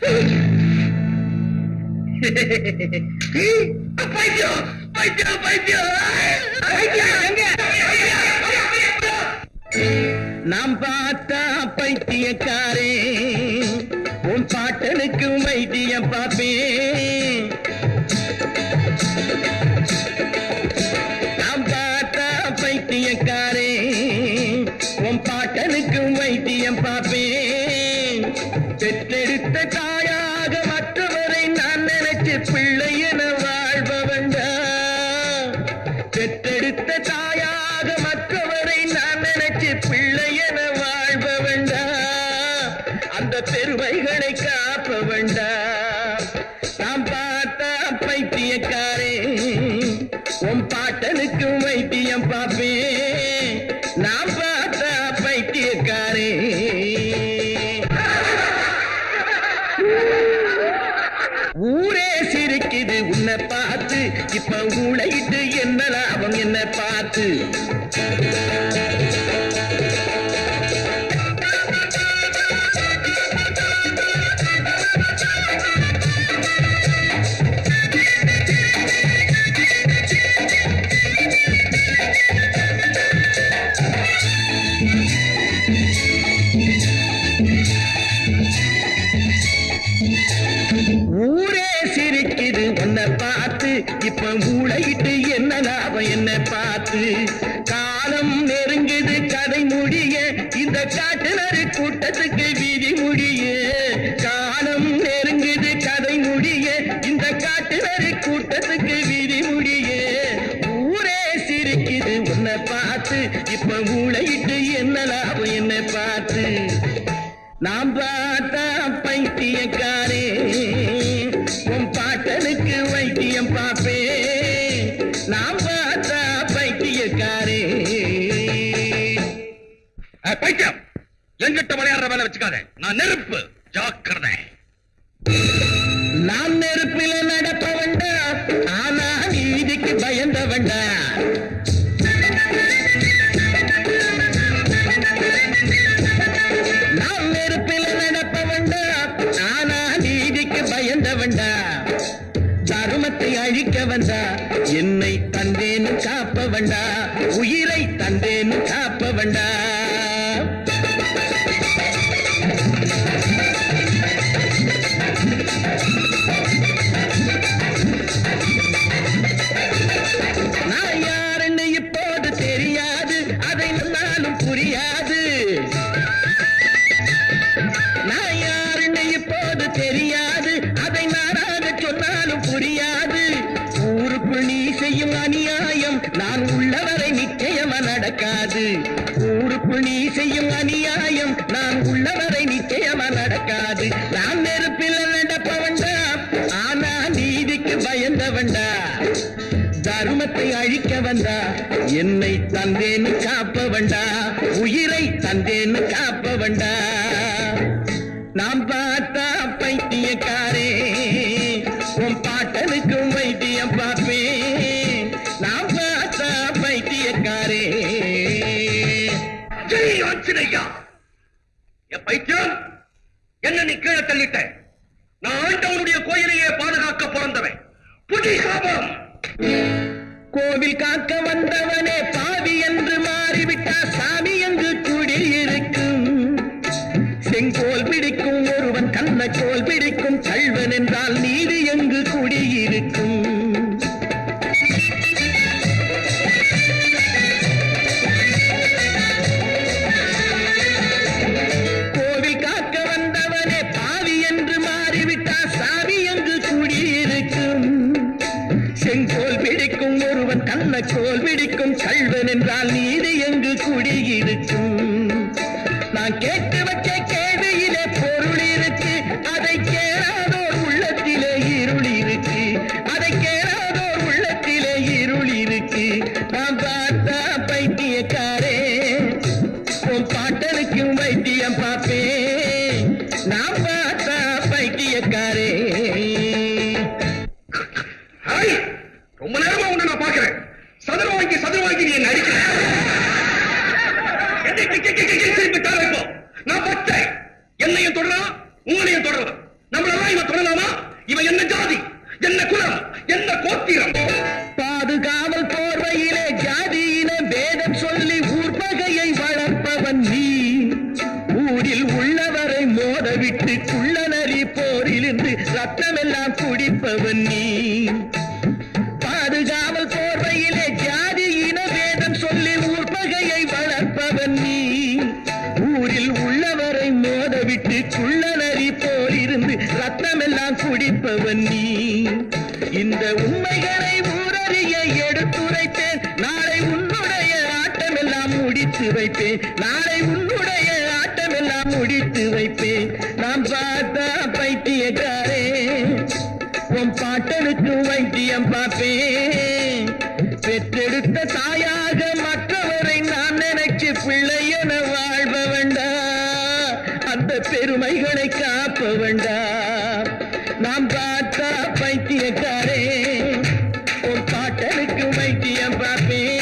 பைத்தியம் பைத்தியம் பைத்தியம் பைத்தியம் எங்க நாம் பார்த்தா பைத்தியக்காரே உன் பாட்டனுக்கு வைத்தியம் பார்ப்பேன் நாம் பார்த்தா பைத்தியக்காரே உன் பாட்டனுக்கு வைத்தியம் பார்ப்பேன் பெற்றெடுத்த தாயாக மற்றவரை நான் நினைச்சு பிள்ளை என வாழ்பவண்டா பெற்றெடுத்த தாயாக மற்றவரை நான் நினைச்சு பிள்ளை என வாழ்பவண்டா அந்த பெருமைகளை காப்பவண்டா நாம் பார்த்தா பைத்தியக்காரே உன் பாட்டனுக்கு வைத்தியம் பார்ப்பேன் நாம் பார்த்தா பைத்தியக்காரே ஊரே சிரிக்குது உன்னை பார்த்து இப்ப ஊழையிட்டு என்ன லாபம் என்ன பார்த்து ஊரே சிரிக்குது உன்னை பார்த்து இப்ப ஊழையிட்டு என்ன லாபம் என்ன பார்த்து காலம் நெருங்குது கதை முடிய இந்த காட்டுநரு கூட்டத்துக்கு விதி முடிய காலம் நெருங்குது கதை முடிய இந்த காட்டுநரு கூட்டத்துக்கு விதி முடிய ஊரே சிரிக்குது உன்னை பார்த்து இப்ப ஊழையிட்டு என்ன லாபம் என்ன பார்த்து நாம் பார்த்தா பைத்தியக்காரே உன் பாட்டனுக்கு வைத்தியம் பார்ப்பேன் நாம் பார்த்தா பைத்தியக்காரே ஏய், பைத்தியம் எங்கிட்ட விளையாடுற வேலை வச்சுக்காத நான் நெருப்பு ஜாக்கிரதை நாம் நெருப்பில நடப்பவண்டா ஆனா நீதிக்கு பயந்தவண்டா நாம் நெருப்பில நடப்பவண்டா ஆனா நீதிக்கு பயந்தவண்டா தருமத்தை அழிக்க வந்தா என்னை தந்தேன்னு காப்ப வண்டா உயிரை தந்தேன்னு காப்ப வண்டா நான் யாருன்னு இப்போது தெரியாது அதை நாளும் புரியாது நான் யாருன்னு இப்போது தெரியாது அதை நானாக சொன்னாலும் புரியாது ஊருக்குள் நீ செய்யும் அநியாயம் நான் உள்ளவரை நிச்சயமா நடக்காது ஊருக்குள் நீ செய்யும் அநியாயம் நான் உள்ளவரை நிச்சயமா நடக்காது நான் நெருப்பில் நடப்பவண்டா ஆனா நீதிக்கு பயந்தவண்டா தருமத்தை அழிக்க வந்தா என்னை தந்தேன்னு காப்ப வண்டா உயிரை தந்தேன்னு காப்ப வண்டா நாம் பார்த்தா பைத்தியக்காரே உன் பாட்டனுக்கும் வைத்தியம் பார்ப்பேன் நாம் பார்த்தா பைத்தியக்காரே ஜெய் ஆஞ்சநேயா என் பைத்தியம் என்ன நீ கீழே தள்ளிட்ட நான் ஆண்டவனுடைய கோயிலையே பாதுகாக்க பிறந்தவன் புதி சாபம் கோவில் காக்க வந்தவனே பாவி என்று மாறிவிட்டா சாமி என்று குடியிருக்கும் செங்கோல் பிடிக்கும் ஒருவன் கண்ணக்கோல் பிடிக்கும் கள்வன் என்றால் நீதி எங்கு குடியிருக்கும் கோவில் காக்க வந்தவனே பாவி என்று மாறிவிட்டா சாமி எங்கு குடியிருக்கும் செங்கோல் பிடிக்கும் ஒருவன் கண்ணக்கோல் பிடிக்கும் கள்வன் என்றால் நீதி எங்கு குடியிருக்கும் நான் கேட்டு வச்ச கேள்வியிலே பொருள் இருக்கு அதை கேளாதோர் உள்ளத்திலே இருள் இருக்கு அதை கேளாதோர் உள்ளத்திலே இருள் இருக்கு நான் பார்த்தா பைத்தியக்காரே உன் பாட்டனுக்கும் வைத்தியம் பார்ப்பேன் நான் பார்த்தா பைத்தியக்காரே ஹாய் ரொம்ப நேரமா உன்னை நான் பாக்குறேன் சதுர வாங்கி சதுர வாங்கி நீ என்ன அடிக்கிற என்னை கி- கி- கி- கி- திருப்பி தர வைப்போம் நான் பச்சை என்னையும் தொடரலாம் உங்களையும் தொடரலாம் நம்மளெல்லாம் இவன் தொடலாமா இவன் என்ன ஜாதி என்ன குலம் என்ன கோத்திரம் பாதுகாவல் போர்வையிலே ஜாதியின வேதம் சொல்லி ஊர்பகையை வளர்ப்பவன் நீ ஊரில் உள்ளவரை மோதவிட்டு குள்ளநரி போரிலிருந்து ரத்தமெல்லாம் குடிப்பவன் நீ பாதுகாவல் போர்வையிலே ஜாதியின வேதம் சொல்லி ஊர்பகையை வளர்ப்பவன் நீ ஊரில் உள்ளவரை மோதவிட்டு குள்ளநரி போலிருந்து ரத்தமெல்லாம் குடிப்பவன் நீ இந்த உண்மைகளை ஊரறிய எடுத்துரைத்தேன் நாளை உன்னுடைய ஆட்டமெல்லாம் முடித்து வைப்பேன் நாளை உன்னுடைய ஆட்டமெல்லாம் முடித்து வைப்பேன் நாம் பார்த்தா பைத்தியக்காரே உன் பாட்டனுக்கு வைத்தியம் பார்ப்பேன் பெற்றெடுத்த தாயாக மற்றவரை நான் நினைச்சு பிள்ளை என வாழ்ப வேண்டாம் அந்த பெருமைகளை காப்ப வேண்டாம் நாம் பார்த்தா பைத்தியக்காரே உன் பாட்டனுக்கு வைத்தியம் பார்ப்பேன்